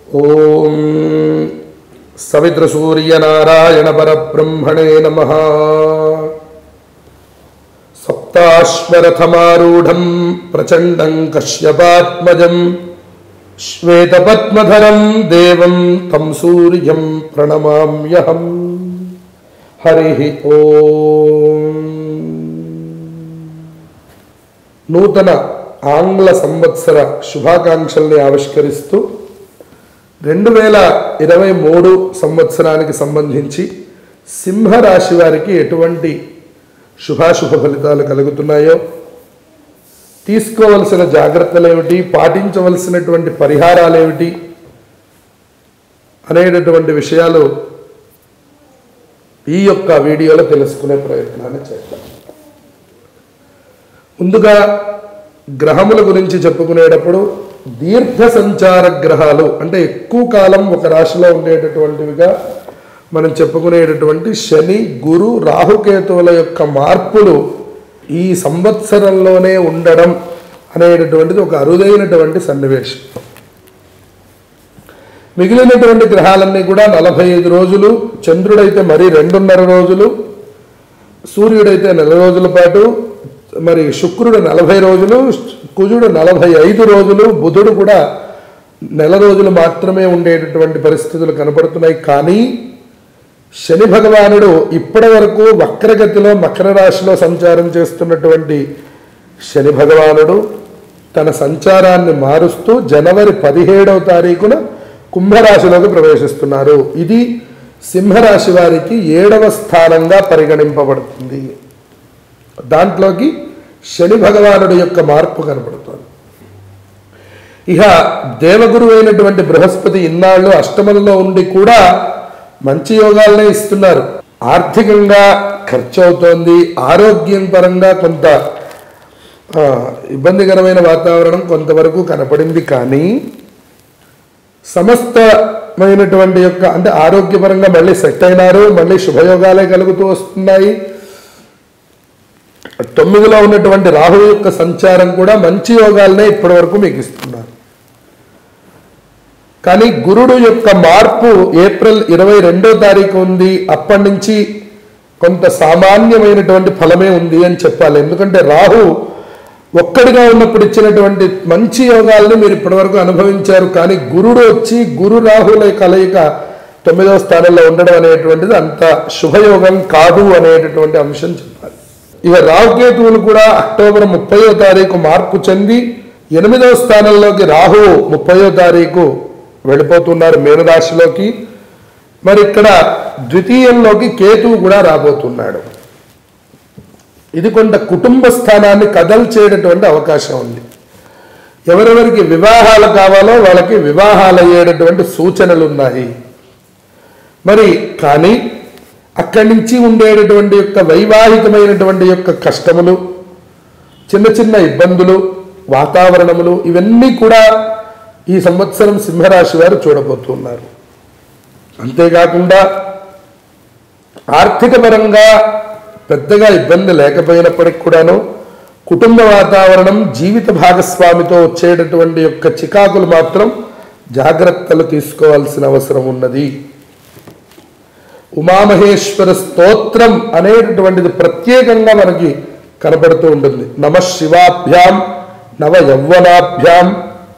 ఓం సవితృసూర్యనారాయణ పరబ్రహ్మణే నమ సప్తాశ్వరథమారూఢం ప్రచండం కశ్యపాత్మజం శ్వేతపద్మధరం దేవం తం సూర్యం ప్రణమామ్యహం హరి ఓం నూతన ఆంగ్ల సంవత్సర శుభాకాంక్షల్ని ఆవిష్కరిస్తూ రెండు వేల ఇరవై మూడు సంవత్సరానికి సంబంధించి సింహరాశి వారికి ఎటువంటి శుభాశుభ ఫలితాలు కలుగుతున్నాయో తీసుకోవలసిన జాగ్రత్తలు ఏమిటి పాటించవలసినటువంటి పరిహారాలు ఏమిటి అనేటటువంటి విషయాలు ఈ యొక్క వీడియోలో తెలుసుకునే ప్రయత్నాన్ని చేద్దాం ముందుగా గ్రహముల గురించి చెప్పుకునేటప్పుడు దీర్ఘ సంచార గ్రహాలు అంటే ఎక్కువ కాలం ఒక రాశిలో ఉండేటటువంటివిగా మనం చెప్పుకునేటటువంటి శని గురు రాహుకేతువుల యొక్క మార్పులు ఈ సంవత్సరంలోనే ఉండడం అనేటటువంటిది ఒక అరుదైనటువంటి సన్నివేశం మిగిలినటువంటి గ్రహాలన్నీ కూడా నలభై ఐదు రోజులు చంద్రుడైతే మరి రెండున్నర రోజులు సూర్యుడైతే నెల రోజుల పాటు మరి శుక్రుడు నలభై రోజులు కుజుడు నలభై ఐదు రోజులు బుధుడు కూడా నెల రోజులు మాత్రమే ఉండేటటువంటి పరిస్థితులు కనపడుతున్నాయి కానీ శని భగవానుడు ఇప్పటి వరకు వక్రగతిలో మకర రాశిలో సంచారం చేస్తున్నటువంటి శని భగవానుడు తన సంచారాన్ని మారుస్తూ జనవరి పదిహేడవ తారీఖున కుంభరాశిలోకి ప్రవేశిస్తున్నారు ఇది సింహరాశి వారికి ఏడవ స్థానంగా పరిగణింపబడుతుంది దాంట్లోకి శని భగవానుడి యొక్క మార్పు కనపడుతోంది ఇక దేవగురు అయినటువంటి బృహస్పతి ఇన్నాళ్ళు అష్టమంలో ఉండి కూడా మంచి యోగాలనే ఇస్తున్నారు ఆర్థికంగా ఖర్చు అవుతోంది ఆరోగ్యం పరంగా కొంత ఆ, ఇబ్బందికరమైన వాతావరణం కొంతవరకు కనపడింది కానీ సమస్తమైనటువంటి యొక్క అంటే ఆరోగ్యపరంగా మళ్ళీ సెట్ అయినారు మళ్ళీ శుభయోగాలే కలుగుతూ వస్తున్నాయి తొమ్మిదిలో ఉన్నటువంటి రాహు యొక్క సంచారం కూడా మంచి యోగాలనే ఇప్పటి వరకు మీకు ఇస్తున్నారు కానీ గురుడు యొక్క మార్పు ఏప్రిల్ ఇరవై రెండో తారీఖు ఉంది అప్పటి నుంచి కొంత సామాన్యమైనటువంటి ఫలమే ఉంది అని చెప్పాలి ఎందుకంటే రాహు ఒక్కడిగా ఉన్నప్పుడు ఇచ్చినటువంటి మంచి యోగాల్ని మీరు ఇప్పటివరకు అనుభవించారు కానీ గురుడు వచ్చి గురు రాహుల కలయిక తొమ్మిదవ స్థానంలో ఉండడం అనేటువంటిది అంత శుభయోగం కాదు అనేటటువంటి అంశం చెప్పాలి ఇక రాహుకేతువులు కూడా అక్టోబర్ ముప్పయో తారీఖు మార్పు చెంది ఎనిమిదవ స్థానంలోకి రాహు ముప్పయో తారీఖు వెళ్ళిపోతున్నారు మేనరాశిలోకి మరి ఇక్కడ ద్వితీయంలోకి కేతువు కూడా రాబోతున్నాడు ఇది కొంత కుటుంబ స్థానాన్ని కదల్చేటటువంటి అవకాశం ఉంది ఎవరెవరికి వివాహాలు కావాలో వాళ్ళకి వివాహాలు అయ్యేటటువంటి సూచనలు ఉన్నాయి మరి కానీ అక్కడి నుంచి ఉండేటటువంటి యొక్క వైవాహికమైనటువంటి యొక్క కష్టములు చిన్న చిన్న ఇబ్బందులు వాతావరణములు ఇవన్నీ కూడా ఈ సంవత్సరం సింహరాశి వారు చూడబోతున్నారు అంతేకాకుండా ఆర్థిక పరంగా పెద్దగా ఇబ్బంది లేకపోయినప్పటికి కూడాను కుటుంబ వాతావరణం జీవిత భాగస్వామితో వచ్చేటటువంటి యొక్క చికాకులు మాత్రం జాగ్రత్తలు తీసుకోవాల్సిన అవసరం ఉన్నది ఉమామహేశ్వర స్తోత్రం అనేటటువంటిది ప్రత్యేకంగా మనకి కనపడుతూ ఉంటుంది నమ శివాభ్యాం నవ యౌవనాభ్యాం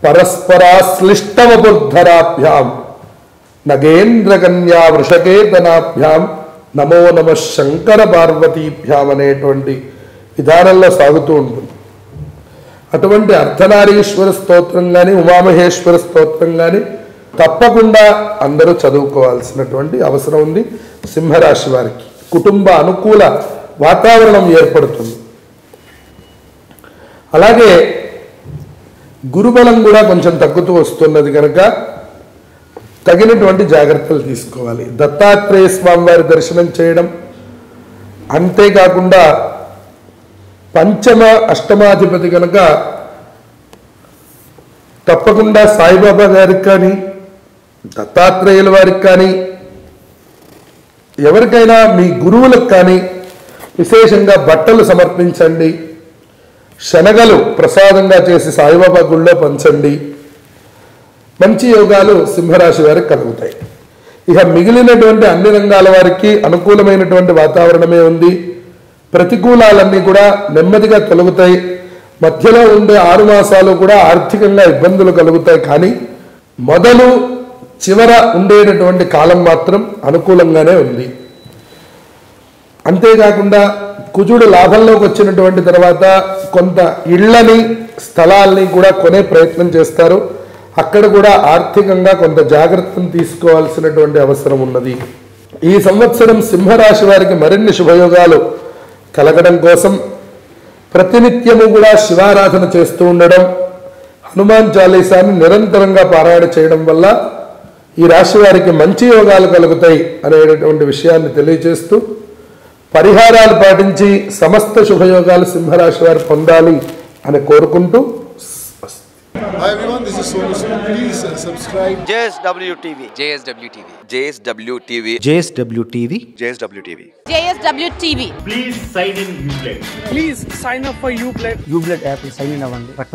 పరస్పరాశ్లిష్టవబుద్ధరాభ్యాం నగేంద్రకన్యా వృషకేతనాభ్యాం నమో నమ శంకర పార్వతీభ్యాం అనేటువంటి విధానంలో సాగుతూ ఉంటుంది అటువంటి అర్ధనారీశ్వర స్తోత్రం కానీ ఉమామహేశ్వర స్తోత్రం కానీ తప్పకుండా అందరూ చదువుకోవాల్సినటువంటి అవసరం ఉంది సింహరాశి వారికి కుటుంబ అనుకూల వాతావరణం ఏర్పడుతుంది అలాగే గురుబలం కూడా కొంచెం తగ్గుతూ వస్తున్నది కనుక తగినటువంటి జాగ్రత్తలు తీసుకోవాలి దత్తాత్రేయ స్వామి వారి దర్శనం చేయడం అంతేకాకుండా పంచమ అష్టమాధిపతి కనుక తప్పకుండా సాయిబాబా గారికి కానీ దత్తాత్రేయుల వారికి కానీ ఎవరికైనా మీ గురువులకు కానీ విశేషంగా బట్టలు సమర్పించండి శనగలు ప్రసాదంగా చేసి సాయిబాబా గుళ్ళో పంచండి మంచి యోగాలు సింహరాశి వారికి కలుగుతాయి ఇక మిగిలినటువంటి అన్ని రంగాల వారికి అనుకూలమైనటువంటి వాతావరణమే ఉంది ప్రతికూలాలన్నీ కూడా నెమ్మదిగా తొలగుతాయి మధ్యలో ఉండే ఆరు మాసాలు కూడా ఆర్థికంగా ఇబ్బందులు కలుగుతాయి కానీ మొదలు చివర ఉండేటటువంటి కాలం మాత్రం అనుకూలంగానే ఉంది అంతేకాకుండా కుజుడు లాభంలోకి వచ్చినటువంటి తర్వాత కొంత ఇళ్లని స్థలాల్ని కూడా కొనే ప్రయత్నం చేస్తారు అక్కడ కూడా ఆర్థికంగా కొంత జాగ్రత్తను తీసుకోవాల్సినటువంటి అవసరం ఉన్నది ఈ సంవత్సరం సింహరాశి వారికి మరిన్ని శుభయోగాలు కలగడం కోసం ప్రతినిత్యము కూడా శివారాధన చేస్తూ ఉండడం హనుమాన్ చాలీసాన్ని నిరంతరంగా పారాయణ చేయడం వల్ల ఈ రాశి వారికి మంచి యోగాలు కలుగుతాయి అనేటటువంటి విషయాన్ని తెలియజేస్తూ పరిహారాలు పాటించి సమస్త శుభయోగాలు సింహరాశి వారు పొందాలి అని కోరుకుంటూ Hi everyone, this is Sonu Sood. Please uh, subscribe. JSW TV. JSW TV. JSW TV. JSW TV. JSW TV. JSW TV. Please sign in Uplay. Please sign up for Uplay. యూబ్లెట్ యాప్ సైన్ ఇన్ అవ్వండి